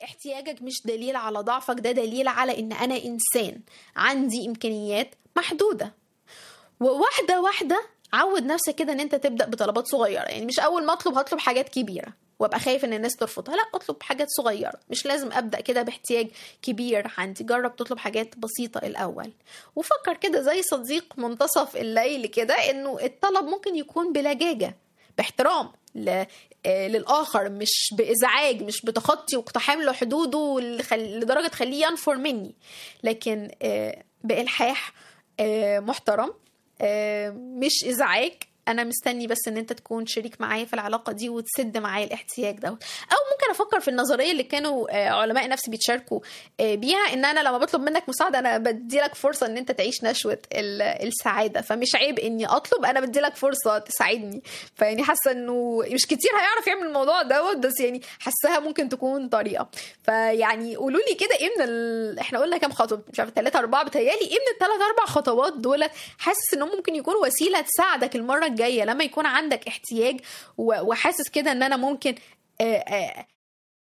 احتياجك مش دليل على ضعفك ده دليل على ان انا انسان عندي امكانيات محدوده وواحده واحده عود نفسك كده ان انت تبدا بطلبات صغيره يعني مش اول ما اطلب هطلب حاجات كبيره وابقى خايف ان الناس ترفضها لا اطلب حاجات صغيره مش لازم ابدا كده باحتياج كبير عندي جرب تطلب حاجات بسيطه الاول وفكر كده زي صديق منتصف الليل كده انه الطلب ممكن يكون بلجاجه باحترام ل... آه، للاخر مش بازعاج مش بتخطي واقتحام لحدوده لخل- لدرجه تخليه ينفر مني لكن آه، بالحاح آه، محترم آه، مش ازعاج انا مستني بس ان انت تكون شريك معايا في العلاقه دي وتسد معايا الاحتياج ده او ممكن افكر في النظريه اللي كانوا آه، علماء نفس بيتشاركوا آه، بيها ان انا لما بطلب منك مساعده انا بدي لك فرصه ان انت تعيش نشوه ال- السعاده فمش عيب اني اطلب انا بدي لك فرصه تساعدني فيعني حاسه انه مش كتير هيعرف يعمل الموضوع دوت بس يعني حاساها ممكن تكون طريقه فيعني قولوا لي كده ايه من ال... احنا قلنا كام خطوه مش عارفه ثلاثه اربعه بتهيالي ايه من الثلاث اربع خطوات دول حاسس انهم ممكن يكون وسيله تساعدك المره الجايه لما يكون عندك احتياج و- وحاسس كده ان انا ممكن آه، آه،